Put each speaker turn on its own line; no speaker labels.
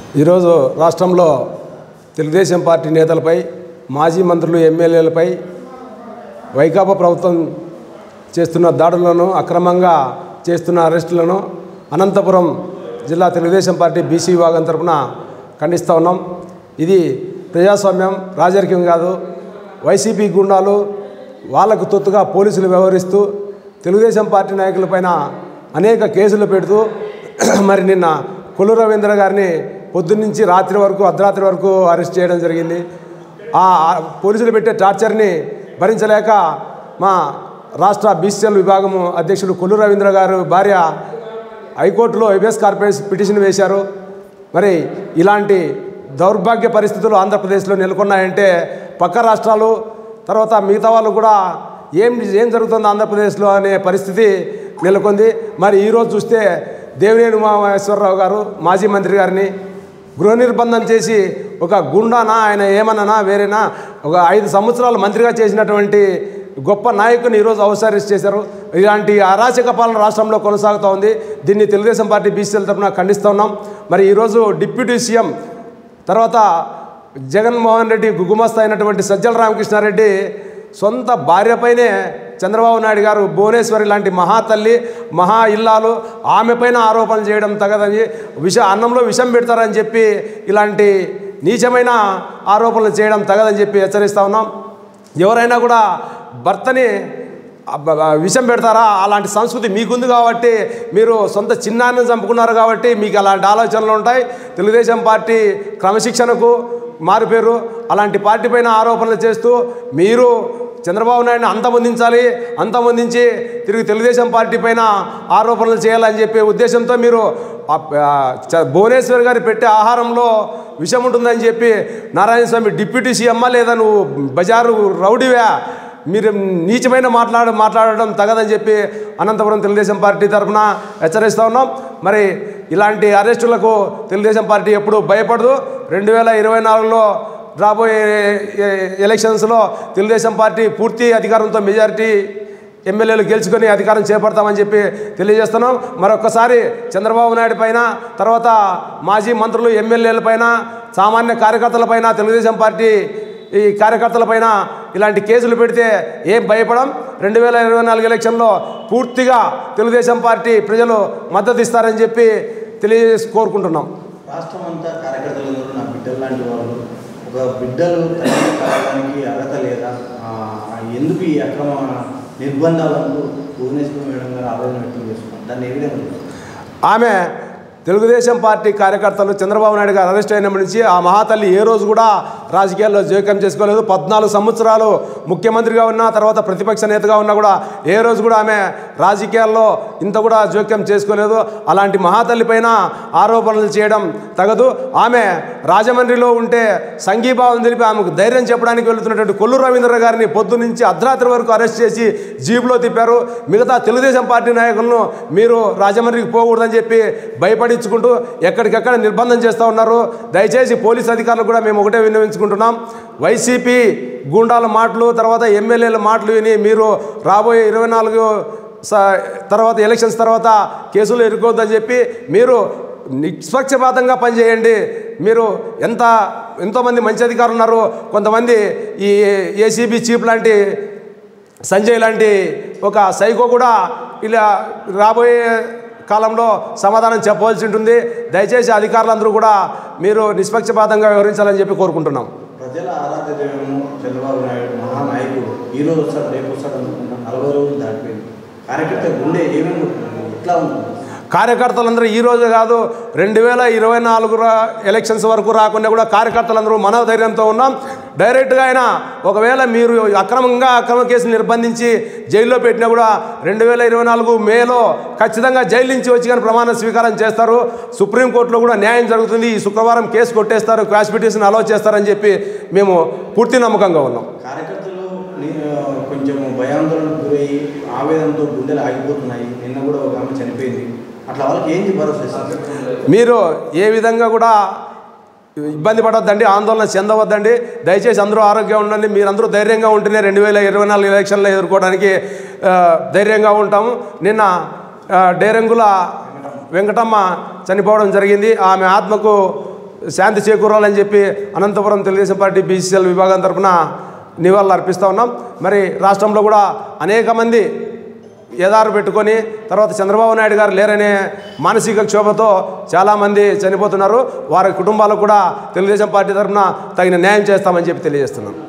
ఈరోజు రాష్ట్రంలో తెలుగుదేశం పార్టీ నేతలపై మాజీ మంత్రులు ఎమ్మెల్యేలపై వైకాపా ప్రభుత్వం చేస్తున్న దాడులను అక్రమంగా చేస్తున్న అరెస్టులను అనంతపురం జిల్లా తెలుగుదేశం పార్టీ బీసీ విభాగం తరపున ఖండిస్తూ ఉన్నాం ఇది ప్రజాస్వామ్యం రాజకీయం కాదు వైసీపీ గుండాలు వాళ్లకు తొత్తుగా పోలీసులు వ్యవహరిస్తూ తెలుగుదేశం పార్టీ నాయకులపైన అనేక కేసులు పెడుతూ మరి నిన్న కొల్లు రవీంద్ర గారిని పొద్దున్నుంచి రాత్రి వరకు అర్ధరాత్రి వరకు అరెస్ట్ చేయడం జరిగింది ఆ ఆ పోలీసులు పెట్టే టార్చర్ని భరించలేక మా రాష్ట్ర బీసీఎల్ విభాగము అధ్యక్షుడు కొల్లు రవీంద్ర గారు భార్య హైకోర్టులో ఎబిఎస్ కార్పొరేషన్ పిటిషన్ వేశారు మరి ఇలాంటి దౌర్భాగ్య పరిస్థితులు ఆంధ్రప్రదేశ్లో నెలకొన్నాయంటే పక్క రాష్ట్రాలు తర్వాత మిగతా వాళ్ళు కూడా ఏం ఏం జరుగుతుంది ఆంధ్రప్రదేశ్లో అనే పరిస్థితి నెలకొంది మరి ఈరోజు చూస్తే దేవినేని ఉమామహేశ్వరరావు గారు మాజీ మంత్రి గారిని గృహ నిర్బంధం చేసి ఒక గుండానా ఆయన ఏమన్నానా వేరేనా ఒక ఐదు సంవత్సరాలు మంత్రిగా చేసినటువంటి గొప్ప నాయకుని ఈరోజు అవసరిస్ చేశారు ఇలాంటి అరాచక పాలన రాష్ట్రంలో కొనసాగుతూ ఉంది దీన్ని తెలుగుదేశం పార్టీ బీసీల తరఫున ఖండిస్తూ ఉన్నాం మరి ఈరోజు డిప్యూటీ సీఎం తర్వాత జగన్మోహన్ రెడ్డి గుగుమస్తా అయినటువంటి సజ్జల రామకృష్ణారెడ్డి సొంత భార్యపైనే చంద్రబాబు నాయుడు గారు భువనేశ్వరి లాంటి మహాతల్లి మహా ఇల్లాలు ఆమెపైన ఆరోపణలు చేయడం తగదని విష అన్నంలో విషం పెడతారని చెప్పి ఇలాంటి నీచమైన ఆరోపణలు చేయడం తగదని చెప్పి హెచ్చరిస్తా ఉన్నాం ఎవరైనా కూడా భర్తని అబ్బ- విషం పెడతారా అలాంటి సంస్కృతి మీకుంది కాబట్టి మీరు సొంత చిన్నాన్ని చంపుకున్నారు కాబట్టి మీకు అలాంటి ఆలోచనలు ఉంటాయి తెలుగుదేశం పార్టీ క్రమశిక్షణకు మారిపోయారు అలాంటి పార్టీ పైన ఆరోపణలు చేస్తూ మీరు చంద్రబాబు నాయుడిని అంతమొందించాలి అంతమొందించి తిరిగి తెలుగుదేశం పార్టీ పైన ఆరోపణలు చేయాలని చెప్పే ఉద్దేశంతో మీరు ఆ- ఆ చ- భువనేశ్వర్ గారు పెట్టే ఆహారంలో విషం ఉంటుందని చెప్పి నారాయణ స్వామి డిప్యూటీ సీఎమ్మా లేదా నువ్వు బజారు రౌడీవా మీరు నీచమైన మాట్లాడ మాట్లాడడం తగదని చెప్పి అనంతపురం తెలుగుదేశం పార్టీ తరఫున హెచ్చరిస్తూ ఉన్నాం మరి ఇలాంటి అరెస్టులకు తెలుగుదేశం పార్టీ ఎప్పుడు భయపడదు రెండు వేల ఇరవై నాలుగులో రాబోయే ఎ- ఎలక్షన్స్లో తెలుగుదేశం పార్టీ పూర్తి అధికారంతో మెజారిటీ ఎమ్మెల్యేలు గెలుచుకొని అధికారం చేపడతామని చెప్పి తెలియజేస్తున్నాం మరొకసారి చంద్రబాబు నాయుడు పైన తర్వాత మాజీ మంత్రులు ఎమ్మెల్యేల పైన సామాన్య కార్యకర్తల పైన తెలుగుదేశం పార్టీ ఈ కార్యకర్తలపైన ఇలాంటి కేసులు పెడితే ఏం భయపడం రెండు వేల ఇరవై నాలుగు ఎలక్షన్లో పూర్తిగా తెలుగుదేశం పార్టీ ప్రజలు మద్దతు ఇస్తారని చెప్పి తెలియజేసి కోరుకుంటున్నాం
రాష్ట్రం అంతా కార్యకర్తలందరూ నా బిడ్డలు లాంటి వాళ్ళు ఒక బిడ్డలు తల్లి కావడానికి అర్హత లేదా ఆ, ఎందుకు ఈ అక్రమ నిర్బంధాలకు భువనేశ్వరం మేడం గారు ఆవేదన వ్యక్తం చేస్తున్నారు దాన్ని ఏ విధంగా చూస్తారు?
ఆమె తెలుగుదేశం పార్టీ కార్యకర్తలు చంద్రబాబు నాయుడు గారు అరెస్ట్ అయినప్పటి నుంచి ఆ మహాతల్లి ఏ రోజు కూడా రాజకీయాల్లో జోక్యం చేసుకోలేదు పద్నాలుగు సంవత్సరాలు ముఖ్యమంత్రిగా ఉన్నా తర్వాత ప్రతిపక్ష నేతగా ఉన్నా కూడా ఏ రోజు కూడా ఆమె రాజకీయాల్లో ఇంత కూడా జోక్యం చేసుకోలేదు అలాంటి మహాతల్లి పైన ఆరోపణలు చేయడం తగదు ఆమె రాజమండ్రిలో ఉంటే సంఘీభావం తెలిపి ఆమెకు ధైర్యం చెప్పడానికి వెళుతున్నటువంటి కొల్లు రవీంద్ర గారిని పొద్దు నుంచి అర్ధరాత్రి వరకు అరెస్ట్ చేసి జీబులో తిప్పారు మిగతా తెలుగుదేశం పార్టీ నాయకులను మీరు రాజమండ్రికి పోకూడదని చెప్పి భయపడించుకుంటూ ఎక్కడికెక్కడ నిర్బంధం చేస్తూ ఉన్నారు దయచేసి పోలీస్ అధికారులు కూడా మేము ఒకటే విన్నవించుకుంటున్నాం వైసీపీ గూండాల మాటలు తర్వాత ఎమ్మెల్యేల మాటలు విని మీరు రాబోయే ఇరవై నాలుగు స- తర్వాత ఎలక్షన్స్ తర్వాత కేసులు ఎదుర్కోవద్దని చెప్పి మీరు నిష్పక్షపాతంగా పనిచేయండి మీరు ఎంత ఎంతోమంది మంచి అధికారులు ఉన్నారు కొంతమంది ఈ ఏసీబీ చీఫ్ లాంటి సంజయ్ లాంటి ఒక సైకో కూడా ఇలా రాబోయే కాలంలో సమాధానం చెప్పవలసి ఉంటుంది దయచేసి అధికారులందరూ కూడా మీరు నిష్పక్షపాతంగా వివరించాలని చెప్పి కోరుకుంటున్నాం
ప్రజల ఆరాధ్య దైవము చంద్రబాబు నాయుడు మహానాయకుడు ఈ రోజు వస్తాడు రేపు వస్తాడు అనుకున్నా నలభై రోజులు దాటిపోయింది కార్యకర్త గుండె ఏమేమి కొట్టుకుంటుంది? ఎట్లా ఉంటుంది
కార్యకర్తలందరూ ఈ రోజు కాదు రెండు వేల ఇరవై నాలుగు రా- ఎలక్షన్స్ వరకు రాకుండా కూడా కార్యకర్తలందరూ మనోధైర్యంతో ఉన్నాం డైరెక్ట్గా అయినా ఒకవేళ మీరు అక్రమంగా అక్రమ కేసులు నిర్బంధించి జైల్లో పెట్టినా కూడా రెండు వేల ఇరవై నాలుగు మేలో ఖచ్చితంగా జైలు నుంచి వచ్చి కానీ ప్రమాణ స్వీకారం చేస్తారు సుప్రీంకోర్టులో కూడా న్యాయం జరుగుతుంది ఈ శుక్రవారం కేసు కొట్టేస్తారు క్వాష్ పిటిషన్ అలో చేస్తారని చెప్పి మేము పూర్తి నమ్మకంగా ఉన్నాం
కార్యకర్తలు ని- ఆ, కొంచెం భయాందోళనకు గురయ్యి ఆవేదనతో గుండెలు ఆగిపోతున్నాయి నిన్న కూడా ఒక ఆమె చనిపోయింది అట్లా వాళ్ళకి ఏంటి భరోసా ఇస్తారు
మీరు ఏ విధంగా కూడా ఇబ్బంది పడొద్దండి ఆందోళన చెందవద్దండి దయచేసి అందరూ ఆరోగ్యంగా ఉండండి మీరందరూ ధైర్యంగా ఉంటేనే రెండు వేల ఇరవై నాలుగు ఎలక్షన్లో ఎదుర్కోవడానికి ఆ, ధైర్యంగా ఉంటాము నిన్న ఆ, డేరంగుల వెంకటమ్మ చనిపోవడం జరిగింది ఆమె ఆత్మకు శాంతి చేకూరాలని చెప్పి అనంతపురం తెలుగుదేశం పార్టీ బీసీఎల్ విభాగం తరఫున నివాళులు అర్పిస్తూ ఉన్నాం మరి రాష్ట్రంలో కూడా అనేక మంది ఎదారు పెట్టుకొని తర్వాత చంద్రబాబు నాయుడు గారు లేరనే మానసిక క్షోభతో చాలామంది చనిపోతున్నారు వారి కుటుంబాలకు కూడా తెలుగుదేశం పార్టీ తరఫున తగిన న్యాయం చేస్తామని చెప్పి తెలియజేస్తున్నాం